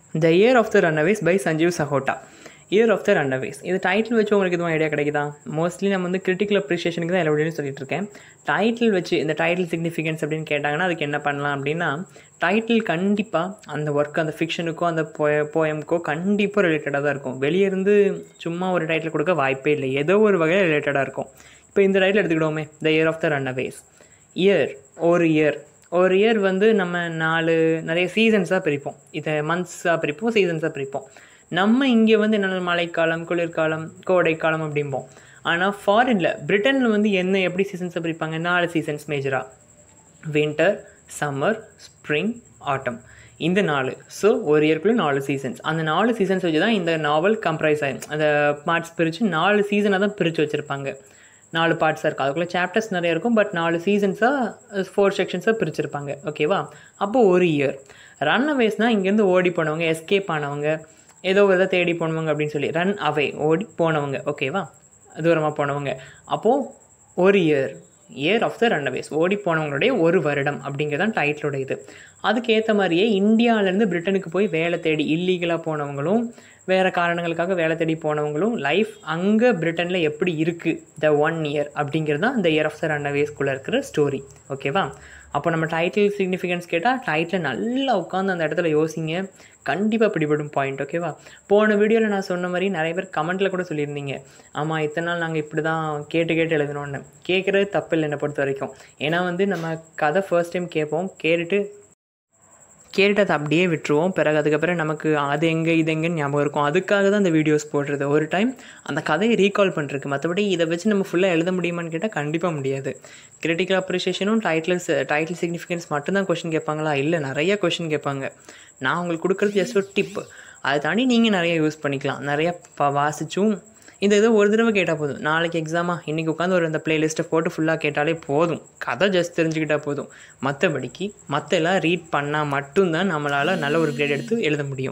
the year of the runaways by Sanjeev Sahota year of the runaways இது title வச்சு உங்களுக்கு எதுவும் ஐடியா கிடைக்குதா மோஸ்ட்லி நம்ம வந்து கிரிட்டிக்கல் அப்ரிஷியேஷனுக்கு தான் எல்லா வீடியோலையும் சொல்லிட்டு இருக்கேன் டைட்டில் வச்சு இந்த டைட்டில் சிக்னிஃபிகன்ஸ் அப்படின்னு கேட்டாங்கன்னா அதுக்கு என்ன பண்ணலாம் அப்படின்னா டைட்டில் கண்டிப்பாக அந்த ஒர்க் அந்த ஃபிக்ஷனுக்கோ அந்த போய போயம்க்கோ கண்டிப்பாக ரிலேட்டடாக தான் இருக்கும் வெளியே இருந்து சும்மா ஒரு டைட்டில் கொடுக்க வாய்ப்பே இல்லை ஏதோ ஒரு வகையில் ரிலேட்டடாக இருக்கும் இப்போ இந்த டைட்டில் எடுத்துக்கிடுவோமே the year of the runaways year ஒரு இயர் ஒரு இயர் வந்து நம்ம நாலு நிறைய சீசன்ஸாக பிரிப்போம் இதை மந்த்ஸாக பிரிப்போம் சீசன்ஸாக பிரிப்போம் நம்ம இங்கே வந்து என்னென்ன மழைக்காலம் குளிர்காலம் கோடைக்காலம் அப்படிம்போம் ஆனால் ஃபாரினில் பிரிட்டனில் வந்து என்ன எப்படி சீசன்ஸை பிரிப்பாங்க நாலு சீசன்ஸ் மேஜராக வின்டர் சம்மர் ஸ்ப்ரிங் ஆட்டம் இந்த நாலு ஸோ ஒரு இயர்க்குள்ளே நாலு சீசன்ஸ் அந்த நாலு சீசன்ஸ் வச்சு தான் இந்த நாவல் கம்ப்ரைஸ் ஆகும் அந்த பார்ட்ஸ் பிரித்து நாலு சீசனாக தான் பிரித்து வச்சுருப்பாங்க நாலு பார்ட்ஸாக இருக்கும் அதுக்குள்ளே சாப்டர்ஸ் நிறைய இருக்கும் பட் நாலு சீசன்ஸாக ஃபோர் செக்ஷன்ஸாக பிரிச்சிருப்பாங்க ஓகேவா அப்போது ஒரு இயர் ரன் அவேஸ்னால் இங்கேருந்து ஓடி போனவங்க எஸ்கேப் ஆனவங்க ஏதோ ஒரு இதை தேடி போனவங்க அப்படின்னு சொல்லி ரன் அவே ஓடி போனவங்க ஓகேவா தூரமாக போனவங்க அப்போது ஒரு year year of the runaways ஓடி போனவங்களுடைய ஒரு வருடம் அப்படிங்கிறதான் டைட்டிலோட இது அதுக்கேற்ற மாதிரியே இந்தியாவிலேருந்து பிரிட்டனுக்கு போய் வேலை தேடி இல்லீகலாக போனவங்களும் வேறு காரணங்களுக்காக வேலை தேடி போனவங்களும் லைஃப் அங்கே பிரிட்டனில் எப்படி இருக்குது த ஒன் இயர் அப்படிங்கிறது தான் இந்த இயர் ஆஃப் த ரன்னவேஸ்குள்ளே இருக்கிற ஸ்டோரி ஓகேவா அப்போ நம்ம டைட்டில் சிக்னிஃபிகன்ஸ் கேட்டால் டைட்டில் நல்லா உட்காந்து அந்த இடத்துல யோசிங்க கண்டிப்பாக பிடிபடும் பாயிண்ட் ஓகேவா போன வீடியோவில் நான் சொன்ன மாதிரி நிறைய பேர் கமெண்ட்டில் கூட சொல்லியிருந்தீங்க ஆமாம் இத்தனை நாள் நாங்கள் இப்படி தான் கேட்டு கேட்டு எழுதணும்னு கேட்குறது தப்பு இல்லை என்னை பொறுத்த வரைக்கும் ஏன்னா வந்து நம்ம கதை ஃபர்ஸ்ட் டைம் கேட்போம் கேட்டுட்டு கேட்டுட்டு அதை அப்படியே விட்டுருவோம் பிறகு அதுக்கப்புறம் நமக்கு அது எங்கே இது எங்கேன்னு ஞாபகம் இருக்கும் அதுக்காக தான் அந்த வீடியோஸ் போடுறது ஒரு டைம் அந்த கதையை ரீகால் பண்ணுறதுக்கு மற்றபடி இதை வச்சு நம்ம ஃபுல்லாக எழுத முடியுமான்னு கேட்டால் கண்டிப்பாக முடியாது கிரிட்டிக்கல் அப்ரிஷியேஷனும் டைட்டில்ஸ் டைட்டில் சிக்னிஃபிகன்ஸ் மட்டும்தான் கொஷின் கேட்பாங்களா இல்லை நிறைய கொஷின் கேட்பாங்க நான் உங்களுக்கு கொடுக்குறது ஜஸ்ட் ஒரு டிப் அதை தாண்டி நீங்கள் நிறைய யூஸ் பண்ணிக்கலாம் நிறைய ப வாசிச்சும் இந்த இதை ஒரு தடவை கேட்டால் போதும் நாளைக்கு எக்ஸாமா இன்றைக்கி உட்காந்து ஒரு அந்த பிளேலிஸ்ட்டை போட்டு ஃபுல்லாக கேட்டாலே போதும் கதை ஜஸ்ட் தெரிஞ்சுக்கிட்டால் போதும் மற்றபடிக்கு மற்ற எல்லாம் ரீட் பண்ணால் மட்டும்தான் நம்மளால் நல்ல ஒரு கிரேட் எடுத்து எழுத முடியும்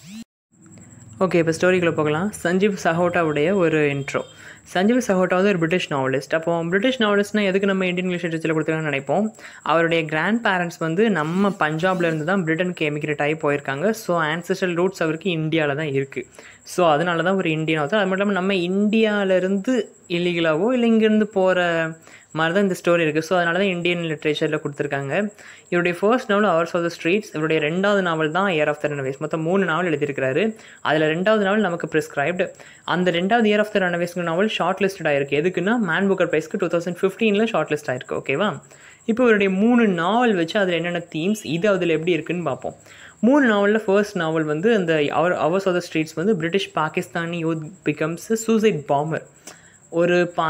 ஓகே இப்போ ஸ்டோரிக்குள்ளே போகலாம் சஞ்சீவ் சஹோட்டாவுடைய ஒரு இன்ட்ரோ சஞ்சீவ் சஹோட்டா வந்து ஒரு பிரிட்டிஷ் நாவலிஸ்ட் அப்போ பிரிட்டிஷ் நாவலிஸ்ட்னால் எதுக்கு நம்ம இந்தியன் லிட்ரேச்சரில் கொடுத்துருக்காங்கன்னு நினைப்போம் அவருடைய கிராண்ட் பேரண்ட்ஸ் வந்து நம்ம பஞ்சாப்ல இருந்து தான் பிரிட்டனுக்கு எமிக்ரேட் ஆகி போயிருக்காங்க ஸோ ஆன்சஸ்டல் ரூட்ஸ் அவருக்கு இந்தியாவில் தான் இருக்குது ஸோ அதனால தான் ஒரு இந்தியன் ஆகுது அது மட்டும் இல்லாமல் நம்ம இந்தியாவிலேருந்து இல்லீகலாவோ இல்லை இங்கேருந்து போகிற மாதிரி தான் இந்த ஸ்டோரி இருக்குது ஸோ அதனால தான் இந்தியன் லிட்ரேச்சரில் கொடுத்துருக்காங்க இவருடைய first novel ours of the streets இவருடைய ரெண்டாவது நாவல் தான் இயர் ஆஃப் த ரனவேஸ் மொத்தம் மூணு நாவல் எழுதியிருக்காரு அதில் ரெண்டாவது நாவல் நமக்கு ப்ரிஸ்கிரைப்டு அந்த ரெண்டாவது இயர் ஆஃப் த ரனவேஸ்க்கு நாவல் ஷார்ட் லிஸ்டட் ஆயிருக்கு எதுக்குன்னா மேன் புக்கர் ப்ரைஸ்க்கு டூ தௌசண்ட் ஃபிஃப்டீனில் ஷார்ட் லிஸ்ட் ஆயிருக்கு ஓகேவா இப்போ இவருடைய மூணு நாவல் வச்சு அதில் என்னென்ன தீம்ஸ் இது அதில் எப்படி இருக்குன்னு பார்ப்போம் மூணு நாவலில் ஃபர்ஸ்ட் நாவல் வந்து அந்த அவர் அவர்ஸ் ஆஃப் த ஸ்ட்ரீட்ஸ் வந்து British Pakistani youth becomes suicide bomber ஒரு பா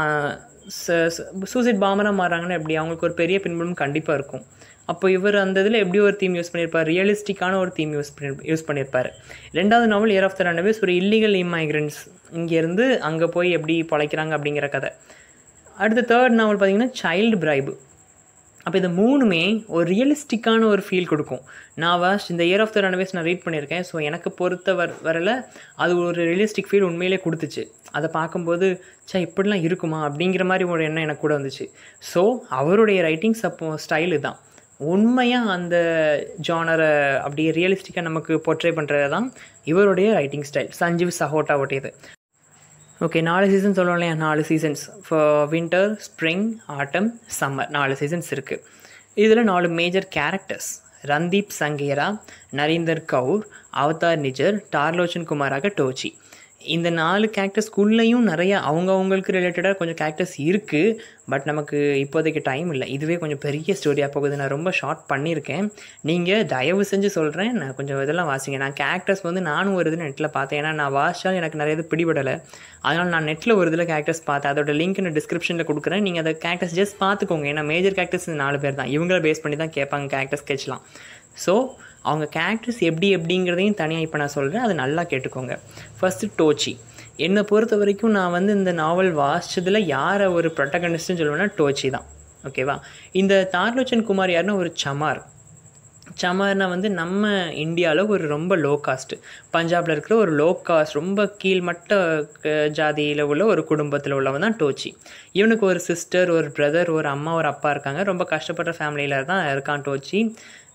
சூசைட் பாமராக மாறாங்கன்னா எப்படி அவங்களுக்கு ஒரு பெரிய பின்புலம் கண்டிப்பாக இருக்கும் அப்போ இவர் அந்த இதில் எப்படி ஒரு தீம் யூஸ் பண்ணியிருப்பார் ரியலிஸ்டிக்கான ஒரு தீம் யூஸ் பண்ணி யூஸ் பண்ணியிருப்பார் ரெண்டாவது நாவல் இயர் ஆஃப் த ரன்வேஸ் ஒரு இல்லீகல் இம்மைக்ரண்ட்ஸ் இங்கேருந்து அங்கே போய் எப்படி பழைக்கிறாங்க அப்படிங்கிற கதை அடுத்த தேர்ட் நாவல் பார்த்திங்கன்னா சைல்டு பிரைபு அப்போ இது மூணுமே ஒரு ரியலிஸ்டிக்கான ஒரு ஃபீல் கொடுக்கும் நான் வாஸ்ட் இந்த இயர் ஆஃப் த ரன்வேஸ் நான் ரீட் பண்ணியிருக்கேன் ஸோ எனக்கு பொறுத்த வர வரல அது ஒரு ரியலிஸ்டிக் ஃபீல் உண்மையிலே கொடுத்துச்சு அதை பார்க்கும்போது சே இப்படிலாம் இருக்குமா அப்படிங்கிற மாதிரி ஒரு எண்ணம் எனக்கு கூட வந்துச்சு ஸோ அவருடைய ரைட்டிங்ஸ் அப்போ ஸ்டைலு தான் உண்மையாக அந்த ஜானரை அப்படியே ரியலிஸ்டிக்காக நமக்கு போர்ட்ரே பண்ணுறது தான் இவருடைய ரைட்டிங் ஸ்டைல் சஞ்சீவ் சஹோட்டாவுடையது ஓகே நாலு சீசன் சொல்லுவோம் இல்லையா நாலு seasons four winter spring autumn summer நாலு சீசன்ஸ் இருக்குது இதில் நாலு மேஜர் கேரக்டர்ஸ் ரந்தீப் சங்கேரா நரீந்தர் கவுர் அவதார் நிஜர் டார்லோச்சன் குமாராக டோச்சி இந்த நாலு கேரக்டர்ஸ்குள்ளேயும் நிறைய அவங்க அவங்களுக்கு ரிலேட்டடாக கொஞ்சம் கேரக்டர்ஸ் இருக்குது பட் நமக்கு இப்போதைக்கு டைம் இல்லை இதுவே கொஞ்சம் பெரிய ஸ்டோரியாக போகுது நான் ரொம்ப ஷார்ட் பண்ணியிருக்கேன் நீங்கள் தயவு செஞ்சு சொல்கிறேன் நான் கொஞ்சம் இதெல்லாம் வாசிங்க நான் கேரக்டர்ஸ் வந்து நானும் ஒரு இது நெட்டில் பார்த்தேன் ஏன்னா நான் வாசிச்சாலும் எனக்கு நிறைய இது பிடிபடலை அதனால் நான் நெட்டில் ஒரு இதில் கேரக்டர்ஸ் பார்த்தேன் அதோட லிங்க் நான் டிஸ்கிரிப்ஷனில் கொடுக்குறேன் நீங்கள் அதை கேரக்டர்ஸ் ஜஸ்ட் பார்த்துக்கோங்க ஏன்னா மேஜர் கேரக்டர்ஸ் நாலு பேர் தான் இவங்கள பேஸ் பண்ணி தான் கேட்பாங்க கேரக்டர் ஸ்கெட்ச்லாம் ஸோ அவங்க கேரக்டர்ஸ் எப்படி எப்படிங்கிறதையும் தனியாக இப்போ நான் சொல்கிறேன் அது நல்லா கேட்டுக்கோங்க ஃபஸ்ட்டு டோச்சி என்னை பொறுத்த வரைக்கும் நான் வந்து இந்த நாவல் வாசித்ததில் யாரை ஒரு ப்ரொட்டகனிஸ்ட்னு சொல்லுவேன்னா டோச்சி தான் ஓகேவா இந்த தார்லோச்சன் குமார் யாருன்னா ஒரு சமார் சமார்னா வந்து நம்ம இந்தியாவில் ஒரு ரொம்ப லோ காஸ்ட்டு பஞ்சாபில் இருக்கிற ஒரு லோ காஸ்ட் ரொம்ப கீழ்மட்ட ஜாதியில் உள்ள ஒரு குடும்பத்தில் உள்ளவன் தான் டோச்சி இவனுக்கு ஒரு சிஸ்டர் ஒரு பிரதர் ஒரு அம்மா ஒரு அப்பா இருக்காங்க ரொம்ப கஷ்டப்படுற ஃபேமிலியில் தான் இருக்கான் டோச்சி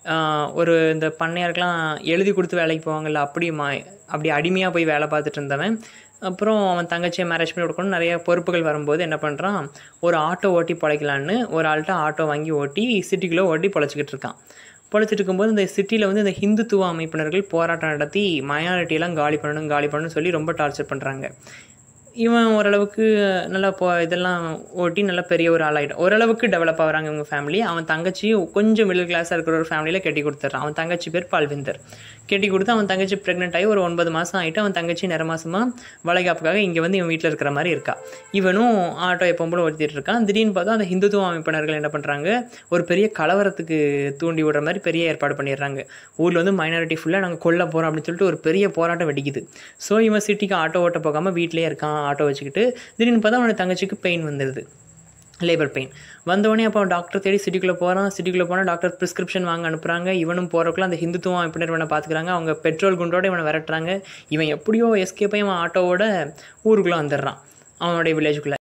ஆஹ், ஒரு இந்த பண்ணையாருக்கெலாம் எழுதி கொடுத்து வேலைக்கு போவாங்கல்ல அப்படி மா அப்படி அடிமையாக போய் வேலை பார்த்துட்டு இருந்தவன் அப்புறம் அவன் தங்கச்சியை மேரேஜ் பண்ணி கொடுக்கணும் நிறைய பொறுப்புகள் வரும்போது என்ன பண்ணுறான் ஒரு ஆட்டோ ஓட்டி பிழைக்கலான்னு ஒரு ஆள்கிட்ட ஆட்டோ வாங்கி ஓட்டி சிட்டிக்குள்ளே ஓட்டி பொழைச்சிக்கிட்டு இருக்கான் பொழைச்சிட்டு இருக்கும்போது இந்த சிட்டியில் வந்து இந்த ஹிந்துத்துவ அமைப்பினர்கள் போராட்டம் நடத்தி மைனாரிட்டியெல்லாம் காலி பண்ணணும் காலி பண்ணணும்னு சொல்லி ரொம்ப டார்ச்சர் பண்ணுறாங்க இவன் ஓரளவுக்கு நல்லா போ இதெல்லாம் ஓட்டி நல்லா பெரிய ஒரு ஆளாயிட்டான் ஓரளவுக்கு டெவலப் ஆகுறாங்க இவங்க ஃபேமிலி அவன் தங்கச்சி கொஞ்சம் மிடில் கிளாஸாக இருக்கிற ஒரு ஃபேமிலியில் கட்டி கொடுத்துட்றான் அவன் தங்கச்சி பேர் பால்விந்தர் கட்டி கொடுத்து அவன் தங்கச்சி ப்ரெக்னென்ட் ஆகி ஒரு ஒன்பது மாதம் ஆகிட்டு அவன் தங்கச்சி நிற மாசமாக வளைகாப்புக்காக இங்கே வந்து இவன் வீட்டில் இருக்கிற மாதிரி இருக்கா இவனும் ஆட்டோ எப்போ போல ஓட்டிட்டு இருக்கான் திடீர்னு பார்த்தா அந்த ஹிந்துத்துவ அமைப்பினர்கள் என்ன பண்ணுறாங்க ஒரு பெரிய கலவரத்துக்கு தூண்டி விடுற மாதிரி பெரிய ஏற்பாடு பண்ணிடுறாங்க ஊரில் வந்து மைனாரிட்டி ஃபுல்லாக நாங்கள் கொல்ல போகிறோம் அப்படின்னு சொல்லிட்டு ஒரு பெரிய போராட்டம் வெடிக்குது ஸோ இவன் சிட்டிக்கு ஆட்டோ ஓட்ட போகாமல் வீட்டிலே இருக்கான் ஆட்டோ வச்சுக்கிட்டு திடீர்னு பார்த்தா அவனோட தங்கச்சிக்கு பெயின் வந்துடுது லேபர் பெயின் வந்தோடனே அப்போ டாக்டர் தேடி சிட்டிக்குள்ளே போகிறான் சிட்டிக்குள்ளே போனால் டாக்டர் ப்ரிஸ்கிரிப்ஷன் வாங்க அனுப்புகிறாங்க இவனும் போகிறக்குள்ள அந்த ஹிந்துத்துவம் அமைப்பினர் இவனை பார்த்துக்கிறாங்க அவங்க பெட்ரோல் குண்டோட இவனை விரட்டுறாங்க இவன் எப்படியோ எஸ்கேப் ஆகி அவன் ஆட்டோவோட ஊருக்குள்ளே வந்துடுறான் அவனுடைய வில்லேஜுக்குள்ளே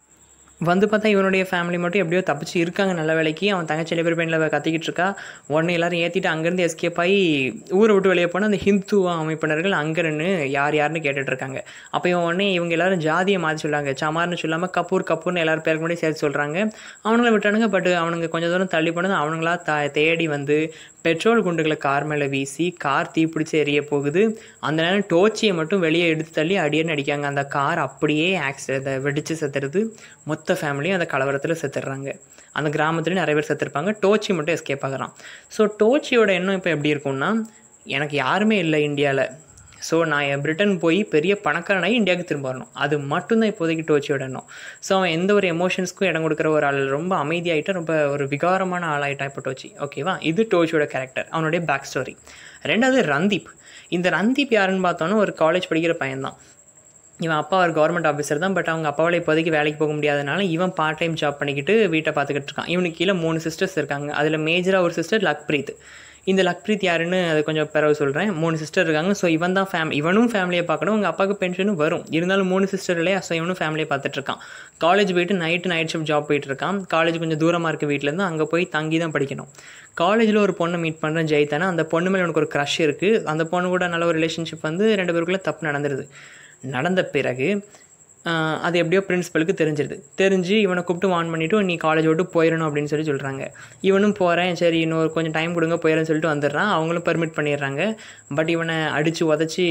வந்து பார்த்தா இவனுடைய ஃபேமிலி மட்டும் எப்படியோ தப்பிச்சு இருக்காங்க நல்ல வேலைக்கு அவன் தங்கச்சி லேபர் பெயினில் கத்திக்கிட்டு இருக்கா உடனே எல்லாரும் ஏற்றிட்டு அங்கேருந்து எஸ்கேப் ஆகி ஊரை விட்டு வெளியே போனால் அந்த ஹிந்து அமைப்பினர்கள் அங்கே நின்று யார் யாருன்னு கேட்டுட்டு இருக்காங்க அப்போ இவன் உடனே இவங்க எல்லாரும் ஜாதியை மாற்றி சொல்லாங்க சமார்னு சொல்லாமல் கபூர் கபூர்னு எல்லாரும் பேருக்கு முன்னாடி சேர்த்து சொல்கிறாங்க அவனுங்களை விட்டானுங்க பட் அவனுங்க கொஞ்சம் தூரம் தள்ளி போனது அவனுங்களா த தேடி வந்து பெட்ரோல் குண்டுகளை கார் மேலே வீசி கார் தீப்பிடிச்சு எரிய போகுது அந்த நேரம் டோச்சியை மட்டும் வெளியே எடுத்து தள்ளி அடியேன்னு அடிக்காங்க அந்த கார் அப்படியே ஆக்சிடென்ட் வெடிச்சு செத்துறது மொத்த ஃபேமிலியும் அந்த கலவரத்தில் செத்துடுறாங்க அந்த கிராமத்துலேயும் நிறைய பேர் செத்துருப்பாங்க டோச்சி மட்டும் எஸ்கேப் ஆகுறான் ஸோ டோச்சியோட எண்ணம் இப்போ எப்படி இருக்கும்னா எனக்கு யாருமே இல்லை இந்தியாவில் ஸோ நான் என் பிரிட்டன் போய் பெரிய பணக்காரனாகி இந்தியாவுக்கு திரும்ப வரணும் அது மட்டும்தான் இப்போதைக்கு டோச்சியோட எண்ணம் ஸோ அவன் எந்த ஒரு எமோஷன்ஸ்க்கும் இடம் கொடுக்குற ஒரு ஆள் ரொம்ப அமைதியாயிட்டான் ரொம்ப ஒரு விகாரமான ஆளாயிட்டான் இப்போ டோச்சி ஓகேவா இது டோச்சியோட கேரக்டர் அவனுடைய பேக் ஸ்டோரி ரெண்டாவது ரந்தீப் இந்த ரந்தீப் யாருன்னு பார்த்தோன்னா ஒரு காலேஜ் படிக்கிற பையன்தான் இவன் அப்பா ஒரு கவர்மெண்ட் ஆஃபீஸர் தான் பட் அவங்க அப்பாவால் இப்போதைக்கு வேலைக்கு போக முடியாதனால இவன் பார்ட் டைம் ஜாப் பண்ணிக்கிட்டு வீட்டை பார்த்துக்கிட்டு இருக்கான் இவனுக்கு கீழே மூணு சிஸ்டர்ஸ் இருக்காங்க அதில் மேஜராக ஒரு சிஸ்டர் லக்ப்ரீத் இந்த லக்ப்ரீத் யாருன்னு அது கொஞ்சம் பிறகு சொல்கிறேன் மூணு சிஸ்டர் இருக்காங்க ஸோ இவன் தான் ஃபேம் இவனும் ஃபேமிலியை பார்க்கணும் உங்கள் அப்பாவுக்கு பென்ஷனும் வரும் இருந்தாலும் மூணு சிஸ்டர் இல்லையா ஸோ இவனும் ஃபேமிலியை பார்த்துட்டு இருக்கான் காலேஜ் போயிட்டு நைட்டு நைட் ஷிஃப்ட் ஜாப் போயிட்டு இருக்கான் காலேஜ் கொஞ்சம் தூரமாக இருக்க வீட்டிலேருந்து அங்கே போய் தங்கி தான் படிக்கணும் காலேஜில் ஒரு பொண்ணை மீட் பண்ணுறேன் ஜெயித்தானா அந்த பொண்ணு மேலே எனக்கு ஒரு க்ரஷ் இருக்குது அந்த பொண்ணு கூட நல்ல ஒரு ரிலேஷன்ஷிப் வந்து ரெண்டு பேருக்குள்ளே தப்பு நடந்துருது நடந்த பிறகு ஆஹ், அது எப்படியோ பிரின்சிபலுக்கு தெரிஞ்சிருது தெரிஞ்சு இவனை கூப்பிட்டு வான் பண்ணிவிட்டு நீ காலேஜ் விட்டு போயிடணும் அப்படின்னு சொல்லி சொல்கிறாங்க இவனும் போகிறேன் சரி இன்னொரு கொஞ்சம் டைம் கொடுங்க போயிடறேன்னு சொல்லிட்டு வந்துடுறான் அவங்களும் பெர்மிட் பண்ணிடுறாங்க பட் இவனை அடித்து உதச்சி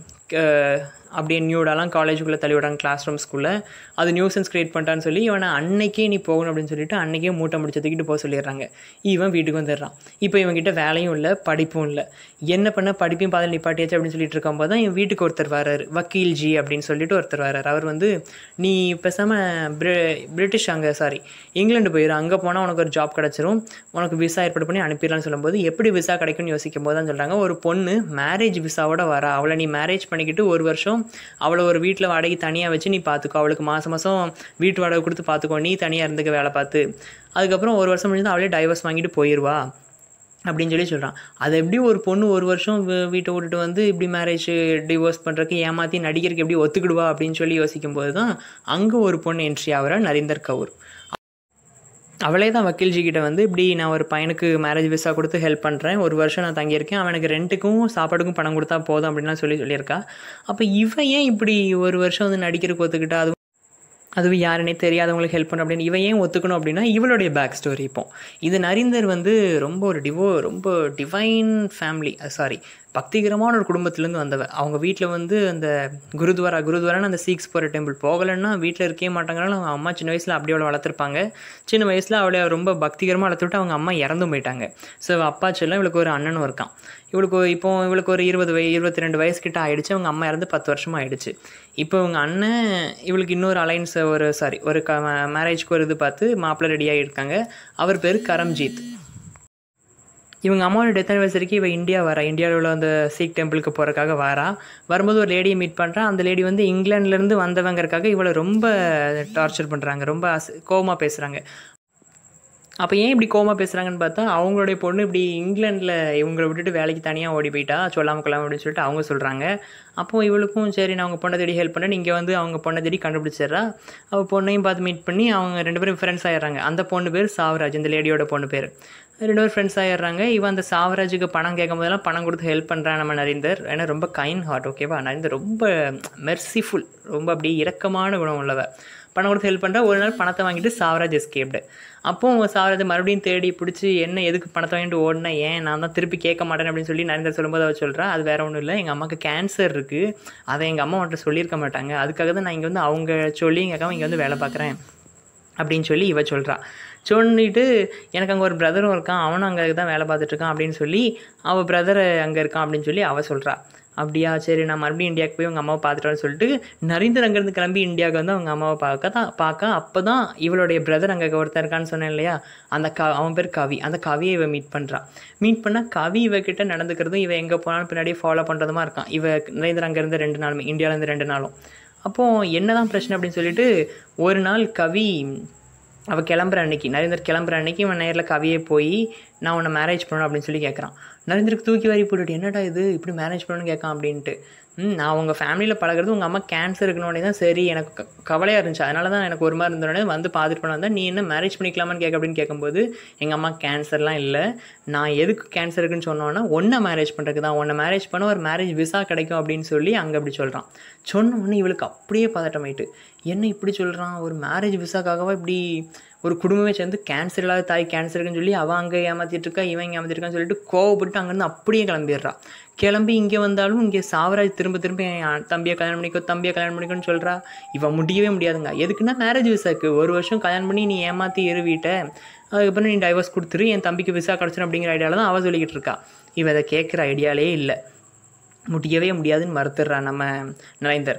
அப்படியே நியூடாலாம் காலேஜுக்குள்ளே தள்ளி விடுறாங்க கிளாஸ் ரூம்ஸ்குள்ளே அது நியூசன்ஸ் க்ரியேட் பண்ணிட்டான்னு சொல்லி இவனை அன்னைக்கே நீ போகணும் அப்படின்னு சொல்லிட்டு அன்னைக்கே மூட்டை முடிச்சு தூக்கிட்டு போக சொல்லிடுறாங்க இவன் வீட்டுக்கு வந்துடுறான் இப்போ இவன்கிட்ட வேலையும் இல்லை படிப்பும் இல்லை என்ன பண்ண படிப்பையும் பாதையில் நிப்பாட்டியாச்சு அப்படின்னு சொல்லிட்டு இருக்கும்போது தான் என் வீட்டுக்கு ஒருத்தர் வராரு வக்கீல் ஜி அப்படின்னு சொல்லிட்டு ஒருத்தர் வராரு அவர் வந்து நீ பேசாமல் பிரி பிரிட்டிஷ் அங்கே சாரி இங்கிலாந்து போயிரு அங்கே போனால் உனக்கு ஒரு ஜாப் கிடச்சிரும் உனக்கு விசா ஏற்பாடு பண்ணி அனுப்பிடலாம்னு சொல்லும்போது எப்படி விசா கிடைக்கும்னு யோசிக்கும் போது தான் சொல்கிறாங்க ஒரு பொண்ணு மேரேஜ் விசாவோட வரா அவளை நீ மேரேஜ் பண்ணிக்கிட்டு ஒரு வருஷம் அவளை ஒரு வீட்டில் வாடகை தனியாக வச்சு நீ பார்த்துக்கோ அவளுக்கு மாதம் மாதம் வீட்டு வாடகை கொடுத்து பார்த்துக்கோ நீ தனியாக இருந்துக்க வேலை பார்த்து அதுக்கப்புறம் ஒரு வருஷம் முடிஞ்சு அவளே டைவர்ஸ் வாங்கிட்டு போயிடுவா அப்படின்னு சொல்லி சொல்கிறான் அது எப்படி ஒரு பொண்ணு ஒரு வருஷம் வீ- வீட்டை விட்டுட்டு வந்து இப்படி மேரேஜ் டிவோர்ஸ் பண்ணுறதுக்கு ஏமாற்றி நடிகருக்கு எப்படி ஒத்துக்கிடுவா அப்படின்னு சொல்லி யோசிக்கும்போது தான் அங்கே ஒரு பொண்ணு என்ட்ரி ஆகிறா நரீந்தர் கவுர் அவளே தான் வக்கீல்ஜி கிட்ட வந்து இப்படி நான் ஒரு பையனுக்கு மேரேஜ் விசா கொடுத்து ஹெல்ப் பண்ணுறேன் ஒரு வருஷம் நான் தங்கியிருக்கேன் அவனுக்கு ரெண்ட்டுக்கும் சாப்பாடுக்கும் பணம் கொடுத்தா போதும் அப்படின்லாம் சொல்லி சொல்லியிருக்கா அப்போ இவன் ஏன் இப்படி ஒரு வருஷம் வந்து நடிக்கிறதுக்கு ஒத்துக்கிட்டா அது அதுவும் யாருன்னே தெரியாதவங்களுக்கு ஹெல்ப் பண்ண அப்படின்னு இவன் ஏன் ஒத்துக்கணும் அப்படின்னா இவளுடைய பேக் ஸ்டோரி இப்போ இது நரீந்தர் வந்து ரொம்ப ஒரு டிவோ ரொம்ப டிவைன் ஃபேமிலி சாரி பக்திகரமான ஒரு குடும்பத்துலேருந்து வந்தவ அவங்க வீட்டில் வந்து அந்த குருத்வாரா குருத்வாரான்னு அந்த சீக்ஸ் போகிற டெம்பிள் போகலைன்னா வீட்டில் இருக்கவே மாட்டாங்கனால அவங்க அம்மா சின்ன வயசில் அப்படி அவளை வளர்த்துருப்பாங்க சின்ன வயசில் அவளை ரொம்ப பக்திகரமாக வளர்த்து விட்டு அவங்க அம்மா இறந்தும் போயிட்டாங்க ஸோ அப்பா செல்லம் இவளுக்கு ஒரு அண்ணனும் இருக்கான் இவளுக்கு இப்போ இவளுக்கு ஒரு இருபது வய இருபத்தி ரெண்டு வயசு கிட்ட ஆயிடுச்சு அவங்க அம்மா இறந்து பத்து வருஷமா ஆயிடுச்சு இப்போ இவங்க அண்ணன் இவளுக்கு இன்னொரு அலைன்ஸ் ஒரு சாரி ஒரு க மேரேஜ்க்கு ஒரு இது பார்த்து மாப்பிள்ளை ரெடியாக இருக்காங்க அவர் பேர் கரம்ஜீத் இவங்க அம்மாவோட டெத் அனிவர்சரிக்கு இவ இந்தியா வரா இந்தியாவில் உள்ள அந்த சீக் டெம்பிளுக்கு போகிறக்காக வரா வரும்போது ஒரு லேடியை மீட் பண்ணுறா அந்த லேடி வந்து இங்கிலாந்துலேருந்து வந்தவங்கறக்காக இவளை ரொம்ப டார்ச்சர் பண்ணுறாங்க ரொம்ப கோவமாக பேசுகிறாங்க அப்போ ஏன் இப்படி கோமா பேசுகிறாங்கன்னு பார்த்தா அவங்களுடைய பொண்ணு இப்படி இங்கிலாண்டில் இவங்களை விட்டுட்டு வேலைக்கு தனியாக ஓடி போயிட்டா சொல்லாம கொள்ளாம அப்படின்னு சொல்லிட்டு அவங்க சொல்கிறாங்க அப்போ இவளுக்கும் சரி நான் அவங்க பொண்ணை தேடி ஹெல்ப் பண்ணேன் இங்கே வந்து அவங்க பொண்ணை தேடி கண்டுபிடிச்சிடுறா அவள் பொண்ணையும் பார்த்து மீட் பண்ணி அவங்க ரெண்டு பேரும் ஃப்ரெண்ட்ஸ் ஆயிடுறாங்க அந்த பொண்ணு பேர் சாவராஜ் இந்த லேடியோட பொண்ணு பேர் ரெண்டு பேரும் ஃப்ரெண்ட்ஸ் ஆயிடுறாங்க இவன் அந்த சாவராஜுக்கு பணம் கேட்கும் போதெல்லாம் பணம் கொடுத்து ஹெல்ப் பண்ணுறான் நம்ம நரேந்தர் ஏன்னா ரொம்ப கைண்ட் ஹார்ட் ஓகேவா நரேந்தர் ரொம்ப மெர்சிஃபுல் ரொம்ப அப்படியே இரக்கமான குணம் உள்ளவ பணம் கொடுத்து ஹெல்ப் பண்ணுறா ஒரு நாள் பணத்தை வாங்கிட்டு சாவராஜ் எஸ்கேப்டு அப்போ சாவராஜ் மறுபடியும் தேடி பிடிச்சி என்ன எதுக்கு பணத்தை வாங்கிட்டு ஓடினா ஏன் நான் தான் திருப்பி கேட்க மாட்டேன் அப்படின்னு சொல்லி நரேந்தர் சொல்லும்போது அவள் சொல்கிறா அது வேற ஒன்றும் இல்லை எங்கள் அம்மாவுக்கு கேன்சர் இருக்குது அதை எங்கள் அம்மா அவன்கிட்ட சொல்லியிருக்க மாட்டாங்க அதுக்காக தான் நான் இங்கே வந்து அவங்க சொல்லி எங்கள் அக்கா இங்கே வந்து வேலை பார்க்குறேன் அப்படின்னு சொல்லி இவ சொல்கிறா சொல்லிட்டு எனக்கு அங்கே ஒரு பிரதரும் இருக்கான் அவனும் அங்கே தான் வேலை பார்த்துட்டு இருக்கான் அப்படின்னு சொல்லி அவள் பிரதர் அங்கே இருக்கான் அப்படின்னு சொல்லி அவள் சொல்கிறா அப்படியா சரி நான் மறுபடியும் இந்தியாவுக்கு போய் உங்கள் அம்மாவை பார்த்துட்டேன்னு சொல்லிட்டு நரேந்தர் அங்கேருந்து கிளம்பி இந்தியாவுக்கு வந்து அவங்க அம்மாவை பார்க்க தான் பார்க்க அப்போ தான் இவளுடைய பிரதர் அங்கே ஒருத்தர் இருக்கான்னு சொன்னேன் இல்லையா அந்த க அவன் பேர் கவி அந்த கவியை இவ மீட் பண்ணுறான் மீட் பண்ணால் கவி இவகிட்ட நடந்துக்கிறதும் இவ எங்கே போனாலும் பின்னாடியே ஃபாலோ பண்ணுறதுமா இருக்கான் இவ நரேந்தர் அங்கேருந்து ரெண்டு நாளுமே இந்தியாவிலேருந்து ரெண்டு நாளும் அப்போது என்னதான் பிரச்சனை அப்படின்னு சொல்லிட்டு ஒரு நாள் கவி அவள் கிளம்புற அன்னைக்கு நரேந்தர் கிளம்புற அன்னைக்கு இவன் நேரில் கவியே போய் நான் உன்னை மேரேஜ் பண்ணணும் அப்படின்னு சொல்லி கேட்குறான் நரேந்தருக்கு தூக்கி வாரி போட்டுட்டு என்னடா இது இப்படி மேரேஜ் பண்ணணும்னு கேட்கான் அப்படின்ட்டு ம் நான் உங்கள் ஃபேமிலியில் பழகிறது உங்கள் அம்மா கேன்சர் இருக்கணுன்னே தான் சரி எனக்கு க- கவலையாக இருந்துச்சு அதனால தான் எனக்கு ஒரு மாதிரி இருந்தோடனே வந்து பார்த்துட்டு போன வந்தேன் நீ என்ன மேரேஜ் பண்ணிக்கலாமான்னு கேட்க அப்படின்னு கேட்கும்போது எங்கள் அம்மா கேன்சர்லாம் இல்லை நான் எதுக்கு கேன்சர் இருக்குன்னு சொன்னோன்னா ஒன்றை மேரேஜ் பண்ணுறதுக்கு தான் உன்னை மேரேஜ் பண்ண ஒரு மேரேஜ் விசா கிடைக்கும் அப்படின்னு சொல்லி அங்கே அப்படி சொல்கிறான் சொன்ன உடனே இவளுக்கு அப்படியே பதட்டமாயிட்டு என்ன இப்படி சொல்கிறான் ஒரு மேரேஜ் விசாக்காகவா இப்படி ஒரு குடும்பமே சேர்ந்து கேன்சர் இல்லாத தாய் கேன்சர் இருக்குன்னு சொல்லி அவன் அங்கே ஏமாத்திட்டு இருக்கா இவன் இங்கே ஏமாத்திட்டு இருக்கான்னு சொல்லிட்டு கோவப்பட்டு அங்கேருந்து அப்படியே கிளம்பிடுறா கிளம்பி இங்கே வந்தாலும் இங்கே சாவராஜ் திரும்ப திரும்ப என் தம்பியை கல்யாணம் பண்ணிக்கோ தம்பியை கல்யாணம் பண்ணிக்கோன்னு சொல்கிறா இவன் முடியவே முடியாதுங்க எதுக்குன்னா மேரேஜ் விசாக்கு ஒரு வருஷம் கல்யாணம் பண்ணி நீ ஏமாற்றி ஏறுவிட்ட அதுக்கப்புறம் நீ டைவர்ஸ் கொடுத்துரு என் தம்பிக்கு விசா கிடச்சிடும் அப்படிங்கிற ஐடியாவில் தான் அவள் சொல்லிக்கிட்டு இருக்கா இவன் அதை கேட்குற ஐடியாலே இல்லை முடியவே முடியாதுன்னு மறுத்துடுறா நம்ம நரேந்தர்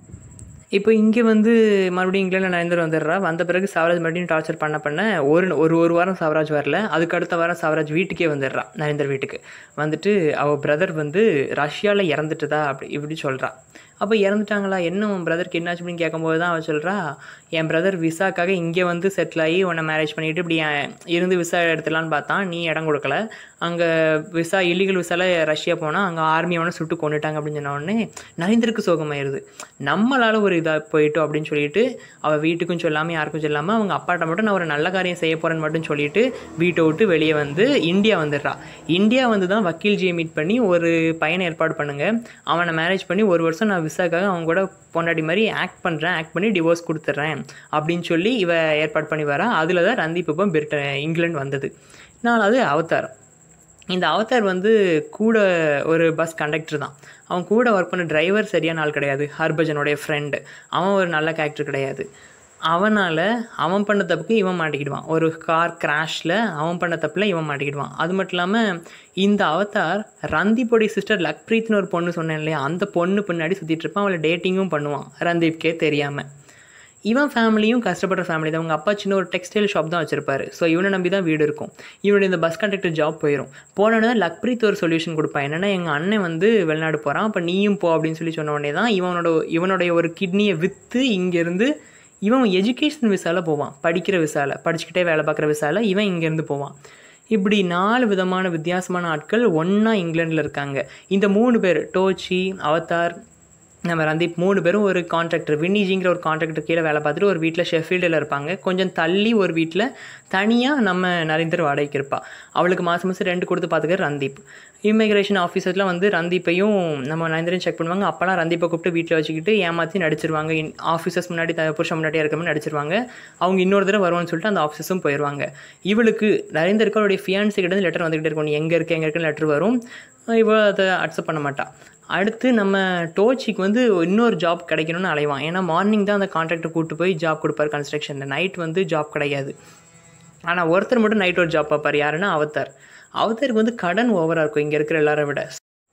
இப்போ இங்கே வந்து மறுபடியும் இங்கிலாந்து நரேந்தர் வந்துடுறா வந்த பிறகு சாவராஜ் மறுபடியும் டார்ச்சர் பண்ண பண்ண ஒரு ஒரு ஒரு வாரம் சாவராஜ் வரல அதுக்கு அடுத்த வாரம் சாவராஜ் வீட்டுக்கே வந்துடுறா நரேந்தர் வீட்டுக்கு வந்துட்டு அவள் பிரதர் வந்து ரஷ்யாவில் இறந்துட்டுதா அப்படி இப்படி சொல்கிறா அப்போ இறந்துட்டாங்களா என்ன உன் பிரதருக்கு என்னாச்சு அப்படின்னு கேட்கும்போது தான் அவள் சொல்கிறா என் பிரதர் விசாக்காக இங்கே வந்து செட்டில் ஆகி உன்னை மேரேஜ் பண்ணிட்டு இப்படி என் இருந்து விசா எடுத்துலான்னு பார்த்தான் நீ இடம் கொடுக்கல அங்கே விசா இல்லீகல் விசால ரஷ்யா போனால் அங்கே ஆர்மி அவனை சுட்டு கொண்டுட்டாங்க அப்படின்னு சொன்ன உடனே நரேந்தருக்கு சோகமாயிருது நம்மளால் ஒரு இதாக போயிட்டோம் அப்படின்னு சொல்லிட்டு அவள் வீட்டுக்கும் சொல்லாமல் யாருக்கும் சொல்லாமல் அவங்க அப்பாட்ட மட்டும் நான் ஒரு நல்ல காரியம் செய்ய போகிறேன்னு மட்டும் சொல்லிட்டு வீட்டை விட்டு வெளியே வந்து இந்தியா வந்துடுறா இந்தியா வந்து தான் வக்கீல்ஜியை மீட் பண்ணி ஒரு பையனை ஏற்பாடு பண்ணுங்க அவனை மேரேஜ் பண்ணி ஒரு வருஷம் நான் விசாக்காக அவங்க கூட பொண்டாடி மாதிரி ஆக்ட் பண்ணுறேன் ஆக்ட் பண்ணி டிவோர்ஸ் கொடுத்துட்றேன் அப்படின்னு சொல்லி இவ ஏற்பாடு பண்ணி வரா அதில் தான் ரந்தீப் இப்போ பிரிட்ட இங்கிலாந்து வந்தது நாலாவது அவதாரம் இந்த அவதார் வந்து கூட ஒரு பஸ் கண்டக்டர் தான் அவன் கூட ஒர்க் பண்ண டிரைவர் சரியான ஆள் கிடையாது ஹர்பஜனுடைய ஃப்ரெண்டு அவன் ஒரு நல்ல கேரக்டர் கிடையாது அவனால் அவன் பண்ண தப்புக்கு இவன் மாட்டிக்கிடுவான் ஒரு கார் கிராஷில் அவன் பண்ண தப்பில் இவன் மாட்டிக்கிடுவான் அது மட்டும் இல்லாமல் இந்த அவதார் ரந்தீப்போடைய சிஸ்டர் லக்ப்ரீத்னு ஒரு பொண்ணு சொன்னேன் இல்லையா அந்த பொண்ணு பின்னாடி சுற்றிட்டு இருப்பான் அவளை டேட்டிங்கும் பண்ணுவான் ரந்தீப்கே தெரியாமல் இவன் ஃபேமிலியும் கஷ்டப்படுற ஃபேமிலி தான் அவங்க அப்பா சின்ன ஒரு டெக்ஸ்டைல் ஷாப் தான் வச்சிருப்பாரு ஸோ இவனை நம்பி தான் வீடு இருக்கும் இவனுடைய இந்த பஸ் கண்டக்டர் ஜாப் போயிடும் போனோடனே லக்ப்ரீத் ஒரு சொல்யூஷன் கொடுப்பான் என்னன்னா எங்கள் அண்ணன் வந்து வெளிநாடு போகிறான் அப்போ நீயும் போ அப்படின்னு சொல்லி சொன்ன உடனே தான் இவனோட இவனுடைய ஒரு கிட்னியை விற்று இங்கேருந்து இவன் எஜுகேஷன் விசால போவான் படிக்கிற விசால படிச்சுக்கிட்டே வேலை பார்க்குற விசால இவன் இங்கேருந்து போவான் இப்படி நாலு விதமான வித்தியாசமான ஆட்கள் ஒன்றா இங்கிலாண்டில் இருக்காங்க இந்த மூணு பேர் டோச்சி அவதார் நம்ம ரந்தீப் மூணு பேரும் ஒரு கான்ட்ராக்டர் வின்னிஜிங்கிற ஒரு கான்ட்ராக்டர் கீழே வேலை பார்த்துட்டு ஒரு வீட்டில் ஷெஃபீல்டில் இருப்பாங்க கொஞ்சம் தள்ளி ஒரு வீட்டில் தனியாக நம்ம நரேந்தர் வாடகைக்கு இருப்பா அவளுக்கு மாதம் மாதம் ரெண்டு கொடுத்து பார்த்துக்கிற ரந்தீப் இமிக்ரேஷன் ஆஃபீஸர்லாம் வந்து ரந்தீப்பையும் நம்ம நரேந்திரன் செக் பண்ணுவாங்க அப்போலாம் ரந்தீப்பை கூப்பிட்டு வீட்டில் வச்சுக்கிட்டு ஏமாற்றி நடிச்சிருவாங்க ஆஃபீஸர்ஸ் முன்னாடி த புருஷன் முன்னாடி இருக்க மாதிரி நடிச்சிருவாங்க அவங்க இன்னொரு தடவை வருவான்னு சொல்லிட்டு அந்த ஆஃபீஸஸும் போயிடுவாங்க இவளுக்கு நரேந்தருக்கு அவருடைய ஃபியான்சி கிட்ட லெட்டர் வந்துக்கிட்டே இருக்கும் நீ எங்கே இருக்க எங்கே இருக்குன்னு லெட்டர் வரும் இவ அதை அக்செப்ட் பண்ண மாட்டா அடுத்து நம்ம டோச்சிக்கு வந்து இன்னொரு ஜாப் கிடைக்கணும்னு அலைவான் ஏன்னா மார்னிங் தான் அந்த கான்ட்ராக்டர் கூப்பிட்டு போய் ஜாப் கொடுப்பார் கன்ஸ்ட்ரக்ஷனில் நைட் வந்து ஜாப் கிடையாது ஆனால் ஒருத்தர் மட்டும் நைட் ஒரு ஜாப் பார்ப்பார் யாருன்னா அவதார் அவதாருக்கு வந்து கடன் ஓவராக இருக்கும் இங்கே இருக்கிற எல்லாரை விட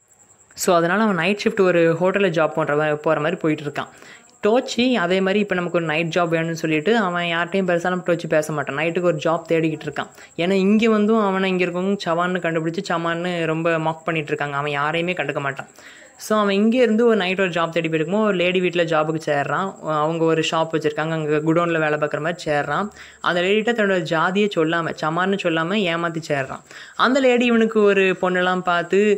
ஸோ அதனால் அவன் நைட் ஷிஃப்ட் ஒரு ஹோட்டலில் ஜாப் பண்ணுற போகிற மாதிரி போயிட்டு இருக்கான் டோச்சி அதே மாதிரி இப்போ நமக்கு ஒரு நைட் ஜாப் வேணும்னு சொல்லிட்டு அவன் யார்ட்டையும் பெருசாக நம்ம டோச்சி பேச மாட்டான் நைட்டுக்கு ஒரு ஜாப் தேடிக்கிட்டு இருக்கான் ஏன்னா இங்கே வந்தும் அவனை இங்கே இருக்கவங்க சவான்னு கண்டுபிடிச்சி சமான்னு ரொம்ப மாக் பண்ணிட்டு இருக்காங்க அவன் யாரையுமே கண்டுக்க மாட்டான் ஸோ அவன் இங்கே இருந்து ஒரு நைட் ஒரு ஜாப் தேடி போயிருக்கும் ஒரு லேடி வீட்டில் ஜாபுக்கு சேர்றான் அவங்க ஒரு ஷாப் வச்சுருக்காங்க அங்கே குடோனில் வேலை பார்க்குற மாதிரி சேர்றான் அந்த லேடிகிட்ட தன்னோட ஜாதியை சொல்லாமல் சமான்னு சொல்லாமல் ஏமாற்றி சேர்றான் அந்த லேடி இவனுக்கு ஒரு பொண்ணெல்லாம் பார்த்து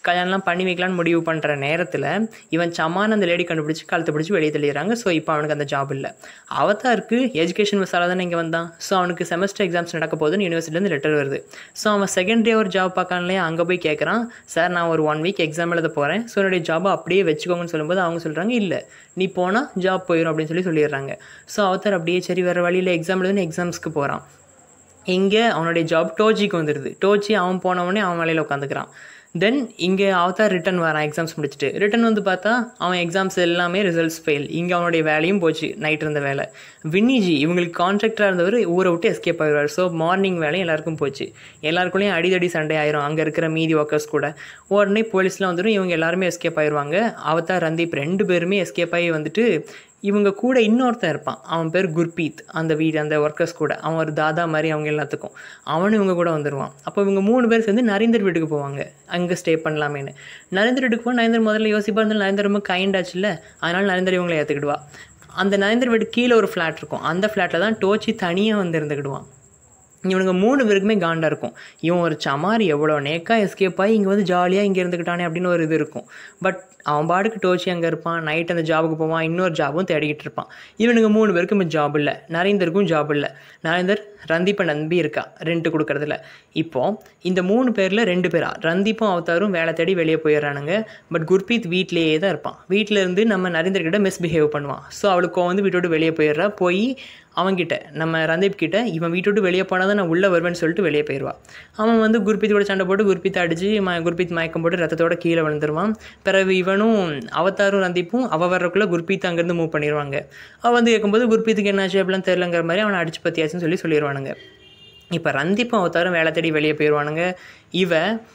கல்யாணம்லாம் பண்ணி வைக்கலான்னு முடிவு பண்ணுற நேரத்தில் இவன் சமான அந்த லேடி கண்டுபிடிச்சி கழுத்தை பிடிச்சி வெளியே தள்ளிடுறாங்க ஸோ இப்போ அவனுக்கு அந்த ஜாப் இல்லை அவதாருக்கு எஜுகேஷன் விசாரா தானே இங்கே வந்தான் ஸோ அவனுக்கு செமஸ்டர் எக்ஸாம்ஸ் நடக்க போகுதுன்னு யூனிவர்சிட்டிலேருந்து லெட்டர் வருது ஸோ அவன் செகண்ட் டே ஒரு ஜாப் பார்க்கான்லையே அங்கே போய் கேட்குறான் சார் நான் ஒரு ஒன் வீக் எக்ஸாம் எழுத போகிறேன் ஸோ என்னுடைய ஜாபை அப்படியே வச்சுக்கோங்கன்னு சொல்லும்போது அவங்க சொல்கிறாங்க இல்லை நீ போனால் ஜாப் போயிடும் அப்படின்னு சொல்லி சொல்லிடுறாங்க ஸோ அவதார் அப்படியே சரி வேறு வழியில் எக்ஸாம் எழுதுன்னு எக்ஸாம்ஸ்க்கு போகிறான் இங்கே அவனுடைய ஜாப் டோஜிக்கு வந்துடுது டோஜி அவன் போனவொடனே அவன் வேலையில் உட்காந்துக்கிறான் தென் இங்கே அவதார் ரிட்டன் வரான் எக்ஸாம்ஸ் முடிச்சுட்டு ரிட்டன் வந்து பார்த்தா அவன் எக்ஸாம்ஸ் எல்லாமே ரிசல்ட்ஸ் ஃபெயில் இங்கே அவனுடைய வேலையும் போச்சு நைட் இருந்த வேலை வின்னிஜி இவங்களுக்கு கான்ட்ராக்டராக இருந்தவர் ஊரை விட்டு எஸ்கேப் ஆகிடுவார் ஸோ மார்னிங் வேலையும் எல்லாருக்கும் போச்சு எல்லாருக்குள்ளேயும் அடிதடி சண்டை ஆயிரும் அங்கே இருக்கிற மீதி ஒர்க்கர்ஸ் கூட உடனே போலீஸ்லாம் வந்துடும் இவங்க எல்லாருமே எஸ்கேப் ஆயிடுவாங்க அவதார் ரந்தீப் ரெண்டு பேருமே எஸ்கேப் ஆகி வந்துட்டு இவங்க கூட இன்னொருத்தன் இருப்பான் அவன் பேர் குர்பீத் அந்த வீடு அந்த ஒர்க்கர்ஸ் கூட அவன் ஒரு தாதா மாதிரி அவங்க எல்லாத்துக்கும் அவனும் இவங்க கூட வந்துடுவான் அப்போ இவங்க மூணு பேர் சேர்ந்து நரேந்தர் வீட்டுக்கு போவாங்க அங்கே ஸ்டே பண்ணலாமேன்னு நரேந்தர் வீட்டுக்கு போய் நரேந்தர் முதல்ல யோசிப்பா இருந்தாலும் நரேந்தர் ரொம்ப கைண்ட் ஆச்சுல்ல அதனால் நரேந்தர் இவங்களை ஏற்றுக்கிடுவா அந்த நரேந்தர் வீட்டு கீழே ஒரு ஃப்ளாட் இருக்கும் அந்த ஃப்ளாட்டில் தான் டோச்சி தனியாக வந்து இருந்துக்கிடுவான் இவனுங்க மூணு பேருக்குமே காண்டாக இருக்கும் இவன் ஒரு சமாரி எவ்வளோ நேக்கா எஸ்கேப் ஆகி இங்கே வந்து ஜாலியாக இங்கே இருந்துக்கிட்டானே அப்படின்னு ஒரு இது இருக்கும் பட் அவன் பாட்டுக்கு டோச்சி அங்கே இருப்பான் நைட் அந்த ஜாபுக்கு போவான் இன்னொரு ஜாபும் தேடிக்கிட்டு இருப்பான் இவனுங்க மூணு பேருக்கும் இப்போ ஜாப் இல்லை நரேந்தருக்கும் ஜாப் இல்லை நரேந்தர் ரந்தீப்பை நம்பி இருக்கா ரெண்ட் கொடுக்கறதுல இப்போது இந்த மூணு பேரில் ரெண்டு பேரா ரந்தீப்பும் அவதாரும் வேலை தேடி வெளியே போயிடுறானுங்க பட் குர்பீத் வீட்லேயே தான் இருப்பான் வீட்டில் இருந்து நம்ம நரேந்தர்கிட்ட மிஸ்பிஹேவ் பண்ணுவான் ஸோ அவளுக்கு வந்து வீட்டோட வெளியே போயிடுறா போய் அவன்கிட்ட நம்ம ரந்தீப் கிட்ட இவன் வீட்டு விட்டு வெளியே போனால் தான் நான் உள்ளே வருவேன்னு சொல்லிட்டு வெளியே போயிடுவான் அவன் வந்து குர்பீத்தோட சண்டை போட்டு குர்பீத்தை அடித்து ம குர்பீத் மயக்கம் போட்டு ரத்தத்தோட கீழே விழுந்துருவான் பிறகு இவனும் அவதாரும் ரந்தீப்பும் அவள் வர்றக்குள்ளே குர்பீத் அங்கேருந்து மூவ் பண்ணிடுவாங்க அவன் வந்து கேட்கும்போது குர்பீத்துக்கு என்னாச்சு அப்படிலாம் தெரிலங்கிற மாதிரி அவனை அடிச்சு பற்றியாச்சுன்னு சொல்லி சொல்லிடுவானுங்க இப்போ ரந்தீப்பும் அவதாரும் வேலை தேடி வெளியே போயிடுவானுங்க இவ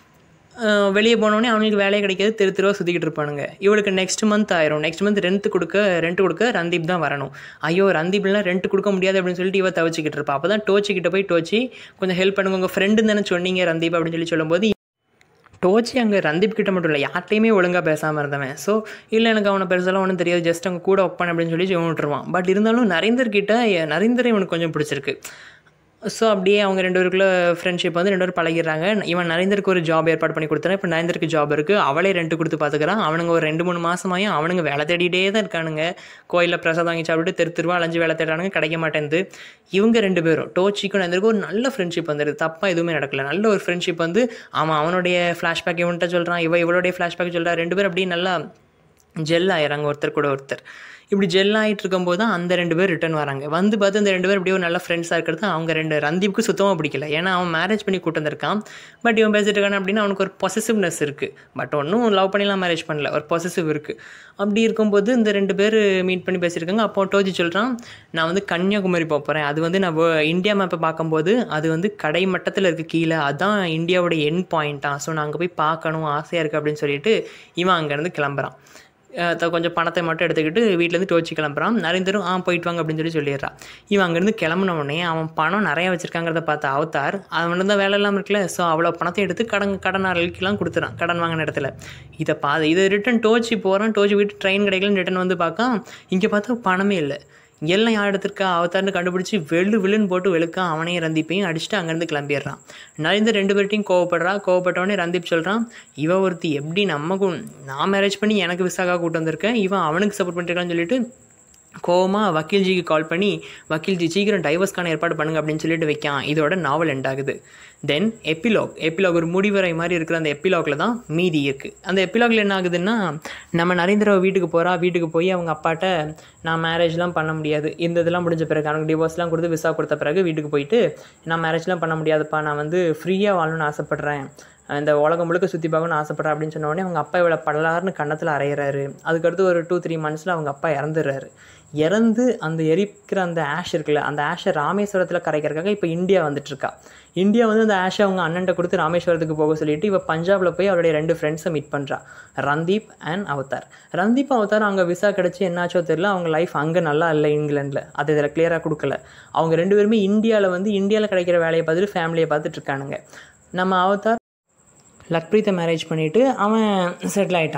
வெளியே போனோடனே அவனுக்கு வேலையே கிடைக்காது தெரு தெருவாக சுற்றிக்கிட்டு இருப்பானுங்க இவளுக்கு நெக்ஸ்ட் மந்த் ஆயிரும் நெக்ஸ்ட் மந்த் ரெண்ட் கொடுக்க ரெண்ட் கொடுக்க ரந்தீப் தான் வரணும் ஐயோ ரந்தீப்லாம் ரெண்ட் கொடுக்க முடியாது அப்படின்னு சொல்லிட்டு இவ தவிச்சிக்கிட்டு இருப்பா அப்போ தான் டோச்சி கிட்ட போய் டோச்சி கொஞ்சம் ஹெல்ப் பண்ணுங்க உங்கள் ஃப்ரெண்டு தானே சொன்னீங்க ரந்தீப் அப்படின்னு சொல்லி சொல்லும்போது டோச்சி அங்கே ரந்தீப் கிட்ட மட்டும் இல்லை யார்ட்டையுமே ஒழுங்காக பேசாமல் இருந்தவன் ஸோ இல்லை எனக்கு அவனை பெருசாலாம் ஒன்றும் தெரியாது ஜஸ்ட் அவங்க கூட ஒப்பான் அப்படின்னு சொல்லி இவன் விட்டுருவான் பட் இருந்தாலும் நரேந்தர் கிட்ட நரேந்தரை இவனுக்கு கொஞ்சம் பிடிச்சிருக்கு ஸோ அப்படியே அவங்க ரெண்டு பேருக்குள்ள ஃப்ரெண்ட்ஷிப் வந்து ரெண்டு பேரும் பழகிடுறாங்க இவன் நரேந்தருக்கு ஒரு ஜாப் ஏற்பாடு பண்ணி கொடுத்தா இப்போ நரேந்தருக்கு ஜாப் இருக்குது அவளே ரெண்ட் கொடுத்து பார்த்துக்கிறான் அவனுங்க ஒரு ரெண்டு மூணு மாதமாயும் அவனுங்க வேலை தேடிட்டே தான் இருக்கானுங்க கோயிலில் பிரசாதம் வாங்கி சாப்பிட்டு தெரு திருவா அலைஞ்சு வேலை தேடுறானுங்க கிடைக்க மாட்டேங்குது இவங்க ரெண்டு பேரும் டோச்சிக்கும் நரேந்தருக்கு ஒரு நல்ல ஃப்ரெண்ட்ஷிப் வந்துடுது தப்பாக எதுவுமே நடக்கல நல்ல ஒரு ஃப்ரெண்ட்ஷிப் வந்து அவன் அவனுடைய ஃப்ளாஷ்பேக் இவன்கிட்ட சொல்கிறான் இவ இவளுடைய ஃப்ளாஷ்பேக் சொல்கிறா ரெண்டு பேரும் அப்படியே நல்லா ஜெல் ஆயிடுறாங்க ஒருத்தர் கூட ஒருத்தர் இப்படி ஜெல் ஆகிட்டு இருக்கும்போது தான் அந்த ரெண்டு பேர் ரிட்டன் வராங்க வந்து பார்த்து அந்த ரெண்டு பேர் அப்படியே ஒரு நல்ல ஃப்ரெண்ட்ஸாக இருக்கிறது அவங்க ரெண்டு ரந்தீப்க்கு சுத்தமாக பிடிக்கல ஏன்னா அவன் மேரேஜ் பண்ணி கூட்டு வந்திருக்கான் பட் இவன் பேசிட்டு இருக்கான் அப்படின்னா அவனுக்கு ஒரு பொசசிவ்னஸ் இருக்குது பட் ஒன்றும் லவ் பண்ணிலாம் மேரேஜ் பண்ணல ஒரு பொசசிவ் இருக்குது அப்படி இருக்கும்போது இந்த ரெண்டு பேர் மீட் பண்ணி பேசியிருக்காங்க அப்போ டோஜி சொல்கிறான் நான் வந்து கன்னியாகுமரி போக போகிறேன் அது வந்து நான் இந்தியா மேப்பை பார்க்கும்போது அது வந்து கடை மட்டத்தில் இருக்குது கீழே அதான் இந்தியாவோட என் பாயிண்ட்டாக ஸோ நான் அங்கே போய் பார்க்கணும் ஆசையாக இருக்குது அப்படின்னு சொல்லிட்டு இவன் அங்கேருந்து கிளம்புறான் கொஞ்சம் பணத்தை மட்டும் எடுத்துக்கிட்டு வீட்டிலேருந்து டோச்சி கிளம்புறான் நரேந்தரும் ஆ போயிட்டு வாங்க அப்படின்னு சொல்லி சொல்லிடுறான் இவன் அங்கேருந்து கிளம்புனவுடனே அவன் பணம் நிறைய வச்சிருக்காங்கிறத பார்த்து அவதார் அவன் தான் வேலை இல்லாமல் இருக்குல்ல ஸோ அவ்வளோ பணத்தை எடுத்து கடன் கடனாளிக்கெல்லாம் கொடுத்துறான் கடன் வாங்கின இடத்துல இதை பா இதை ரிட்டன் டோச்சி போகிறான் டோச்சி விட்டு ட்ரெயின் கிடைக்கலன்னு ரிட்டன் வந்து பார்க்க இங்கே பார்த்தா பணமே இல்லை எல்லாம் யார் எடுத்திருக்கா அவத்தார்னு கண்டுபிடிச்சி வெள்ளு வில்லுன்னு போட்டு வெளுக்கா அவனையும் ரந்தீப்பையும் அடிச்சுட்டு அங்கேருந்து கிளம்பிடுறான் நரேந்தர் ரெண்டு பேர்ட்டையும் கோவப்படுறா கோவப்பட்டவனே ரந்தீப் சொல்கிறான் இவ ஒருத்தி எப்படி நமக்கும் நான் மேரேஜ் பண்ணி எனக்கு விசாகா கூட்டு வந்திருக்கேன் இவன் அவனுக்கு சப்போர்ட் பண்ணிருக்கான்னு சொல்லிட்டு கோவமாக வக்கீல்ஜிக்கு கால் பண்ணி வக்கீல்ஜி சீக்கிரம் டைவர்ஸ்க்கான ஏற்பாடு பண்ணுங்க அப்படின்னு சொல்லிட்டு வைக்கான் இதோட நாவல் எண்ட் ஆகுது தென் எப்பிலாக் எப்பிலாக் ஒரு முடிவரை மாதிரி இருக்கிற அந்த எப்பிலாகில் தான் மீதி இருக்குது அந்த எப்பிலாகில் என்ன ஆகுதுன்னா நம்ம நரேந்திர வீட்டுக்கு போகிறா வீட்டுக்கு போய் அவங்க அப்பாட்ட நான் மேரேஜ்லாம் பண்ண முடியாது இந்த இதெல்லாம் முடிஞ்ச பிறகு அவனுக்கு டிவோர்ஸ்லாம் கொடுத்து விசா கொடுத்த பிறகு வீட்டுக்கு போயிட்டு நான் மேரேஜ்லாம் பண்ண முடியாதுப்பா நான் வந்து ஃப்ரீயாக வாழணும்னு ஆசைப்பட்றேன் இந்த உலகம் முழுக்க சுற்றி பார்க்கணும்னு ஆசைப்பட்றேன் அப்படின்னு சொன்ன உடனே அவங்க அப்பா இவ்வளோ படலார்னு கன்னத்தில் அரைகிறாரு அதுக்கடுத்து ஒரு டூ த்ரீ மந்த்ஸில் அவங்க அப்பா இறந்துடுறாரு இறந்து அந்த எரிக்கிற அந்த ஆஷ் இருக்குல்ல அந்த ஆஷை ராமேஸ்வரத்தில் கரைக்கிறதுக்காக இப்போ இந்தியா வந்துட்டுருக்கா இந்தியா வந்து அந்த ஆஷை அவங்க அண்ணன்ட்ட கொடுத்து ராமேஸ்வரத்துக்கு போக சொல்லிட்டு இப்போ பஞ்சாபில் போய் அவருடைய ரெண்டு ஃப்ரெண்ட்ஸை மீட் பண்ணுறா ரந்தீப் அண்ட் அவதார் ரந்தீப் அவதார் அங்கே விசா கிடச்சி என்னாச்சோ தெரியல அவங்க லைஃப் அங்கே நல்லா இல்லை இங்கிலாண்டில் அது இதில் கிளியராக கொடுக்கல அவங்க ரெண்டு பேருமே இந்தியாவில் வந்து இந்தியாவில் கிடைக்கிற வேலையை பார்த்துட்டு ஃபேமிலியை பார்த்துட்டு இருக்கானுங்க நம்ம அவதார் லக்ப்ரீத்தை மேரேஜ் பண்ணிவிட்டு அவன் செட்டில் ஆகிட்டான்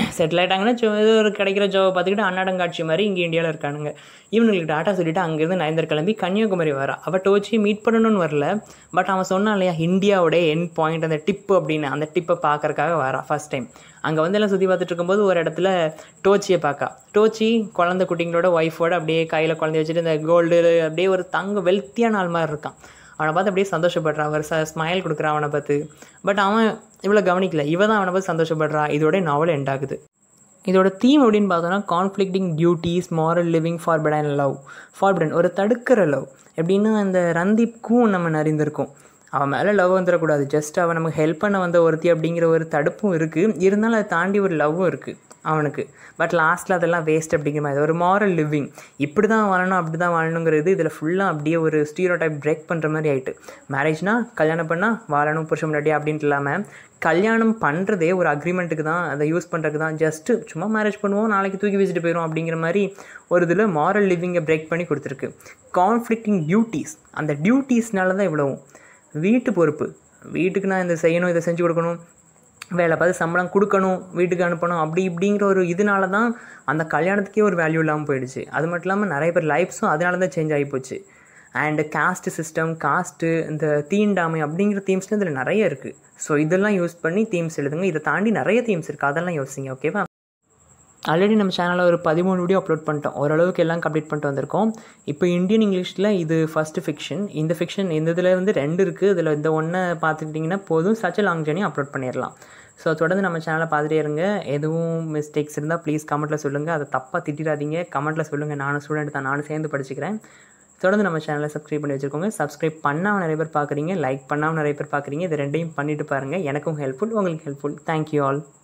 செட்டில் ஆகிட்டாங்கன்னா ஏதோ ஒரு கிடைக்கிற ஜாவை பார்த்துக்கிட்டு அன்னாடங்காட்சி மாதிரி இங்கே இந்தியாவில் இருக்கானுங்க இவனுங்களுக்கு டாட்டா சொல்லிவிட்டு அங்கேருந்து நயன்தர் கிளம்பி கன்னியாகுமரி வரா அவள் டோச்சி மீட் பண்ணணும்னு வரல பட் அவன் சொன்னான் இல்லையா இந்தியாவோட என் பாயிண்ட் அந்த டிப்பு அப்படின்னு அந்த டிப்பை பார்க்கறக்காக வரா ஃபஸ்ட் டைம் அங்கே வந்து எல்லாம் சுற்றி பார்த்துட்டு இருக்கும்போது ஒரு இடத்துல டோச்சியை பார்க்கா டோச்சி குழந்தை குட்டிங்களோட ஒய்ஃபோட அப்படியே கையில் குழந்தைய வச்சுட்டு இந்த கோல்டு அப்படியே ஒரு தங்க வெல்த்தியான ஆள் மாதிரி இருக்கான் அவனை பார்த்து அப்படியே சந்தோஷப்படுறான் அவர் ச ஸ்மைல் கொடுக்குறான் அவனை பார்த்து பட் அவன் இவ்வளோ கவனிக்கல இவ தான் அவனை பார்த்து சந்தோஷப்படுறா இதோட நாவல் எண்ட் ஆகுது இதோட தீம் அப்படின்னு பார்த்தோன்னா conflicting duties moral living forbid and love forbidden ஒரு தடுக்கிற லவ் எப்படின்னா அந்த ரந்தீப்க்கும் நம்ம அறிந்திருக்கோம் அவன் மேலே லவ் வந்துடக்கூடாது ஜஸ்ட் அவன் நமக்கு ஹெல்ப் பண்ண வந்த ஒருத்தி அப்படிங்கிற ஒரு தடுப்பும் இருக்குது இருந்தாலும் அதை தாண்டி ஒரு லவ்வும் இருக்குது அவனுக்கு பட் லாஸ்ட்டில் அதெல்லாம் வேஸ்ட் அப்படிங்கிற மாதிரி ஒரு மாரல் லிவிங் இப்படி தான் வாழணும் அப்படி தான் வாழணுங்கிறது இதில் ஃபுல்லாக அப்படியே ஒரு ஸ்டீரோ டைப் பிரேக் பண்ணுற மாதிரி ஆகிட்டு மேரேஜ்னால் கல்யாணம் பண்ணால் வாழணும் புருஷன் முன்னாடி அப்படின்ட்டு இல்லாமல் கல்யாணம் பண்ணுறதே ஒரு அக்ரிமெண்ட்டுக்கு தான் அதை யூஸ் பண்ணுறதுக்கு தான் ஜஸ்ட்டு சும்மா மேரேஜ் பண்ணுவோம் நாளைக்கு தூக்கி வச்சுட்டு போயிடும் அப்படிங்கிற மாதிரி ஒரு இதில் மாரல் லிவிங்கை பிரேக் பண்ணி கொடுத்துருக்கு கான்ஃப்ளிக்டிங் டியூட்டிஸ் அந்த டியூட்டிஸ்னால தான் இவ்வளவும் வீட்டு பொறுப்பு வீட்டுக்கு நான் இந்த செய்யணும் இதை செஞ்சு கொடுக்கணும் வேலை பார்த்து சம்பளம் கொடுக்கணும் வீட்டுக்கு அனுப்பணும் அப்படி இப்படிங்கிற ஒரு இதனால தான் அந்த கல்யாணத்துக்கே ஒரு வேல்யூ இல்லாமல் போயிடுச்சு அது மட்டும் இல்லாமல் நிறைய பேர் லைஃப்ஸும் அதனால தான் சேஞ்ச் ஆகி போச்சு அண்டு காஸ்ட் சிஸ்டம் காஸ்ட்டு இந்த தீண்டாமை அப்படிங்கிற தீம்ஸ்லாம் இதில் நிறைய இருக்குது ஸோ இதெல்லாம் யூஸ் பண்ணி தீம்ஸ் எழுதுங்க இதை தாண்டி நிறைய தீம்ஸ் இருக்குது அதெல்லாம் யோசிங்க ஓகேவா ஆல்ரெடி நம்ம சேனலில் ஒரு பதிமூணு வீடியோ அப்லோட் பண்ணிட்டோம் ஓரளவுக்கு எல்லாம் கம்ப்ளீட் பண்ணிட்டு வந்திருக்கோம் இப்போ இந்தியன் இங்கிலீஷில் இது ஃபஸ்ட்டு ஃபிக்ஷன் இந்த ஃபிக்ஷன் இந்த இதில் வந்து ரெண்டு இருக்குது இதில் இந்த ஒன்றை பார்த்துக்கிட்டிங்கன்னா போதும் சச் லாங் ஜேர்னி அப்லோட் பண்ணிடலாம் ஸோ தொடர்ந்து நம்ம சேனலை பார்த்துட்டே இருங்க எதுவும் மிஸ்டேக்ஸ் இருந்தால் ப்ளீஸ் கமெண்ட்டில் சொல்லுங்கள் அதை தப்பாக திட்டிடாதீங்க கமெண்ட்டில் சொல்லுங்கள் நானும் ஸ்டூடெண்ட் தான் நானும் சேர்ந்து படிச்சுக்கிறேன் தொடர்ந்து நம்ம சேனலை சப்ஸ்கிரைப் பண்ணி வச்சுருக்கோங்க சப்ஸ்கிரைப் பண்ணாமல் நிறைய பேர் பார்க்குறீங்க லைக் பண்ணாமல் நிறைய பேர் பார்க்குறீங்க இது ரெண்டையும் பண்ணிவிட்டு பாருங்கள் எனக்கும் ஹெல்ப்ஃபுல் உங்களுக்கு ஹெல்ப்ஃபுல் தேங்க்யூ ஆல்